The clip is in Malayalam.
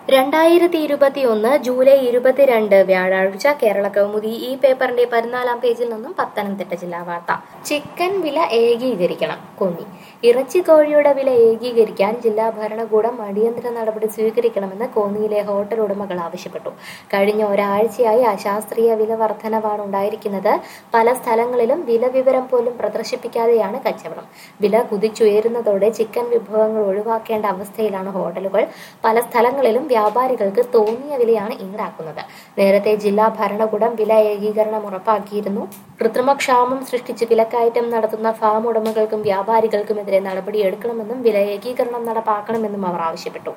രണ്ടായിരത്തി ഇരുപത്തിയൊന്ന് ജൂലൈ ഇരുപത്തിരണ്ട് വ്യാഴാഴ്ച കേരള കൗമുദി ഈ പേപ്പറിന്റെ പതിനാലാം പേജിൽ നിന്നും പത്തനംതിട്ട ജില്ലാ വാർത്ത ചിക്കൻ വില ഏകീകരിക്കണം കോന്നി ഇറച്ചി കോഴിയുടെ വില ഏകീകരിക്കാൻ ജില്ലാ ഭരണകൂടം അടിയന്തര നടപടി സ്വീകരിക്കണമെന്ന് കോന്നിയിലെ ഹോട്ടൽ ഉടമകൾ ആവശ്യപ്പെട്ടു കഴിഞ്ഞ ഒരാഴ്ചയായി അശാസ്ത്രീയ വില വർധനവാണ് ഉണ്ടായിരിക്കുന്നത് പല സ്ഥലങ്ങളിലും വില വിവരം പോലും പ്രദർശിപ്പിക്കാതെയാണ് കച്ചവടം വില കുതിച്ചുയരുന്നതോടെ ചിക്കൻ വിഭവങ്ങൾ ഒഴിവാക്കേണ്ട അവസ്ഥയിലാണ് ഹോട്ടലുകൾ പല സ്ഥലങ്ങളിലും വ്യാപാരികൾക്ക് തോന്നിയ വിലയാണ് ഈടാക്കുന്നത് നേരത്തെ ജില്ലാ ഭരണകൂടം വില ഏകീകരണം ഉറപ്പാക്കിയിരുന്നു കൃത്രിമക്ഷാമം സൃഷ്ടിച്ച് വിലക്കയറ്റം നടത്തുന്ന ഫാം ഉടമകൾക്കും വ്യാപാരികൾക്കുമെതിരെ നടപടിയെടുക്കണമെന്നും വില ഏകീകരണം നടപ്പാക്കണമെന്നും അവർ ആവശ്യപ്പെട്ടു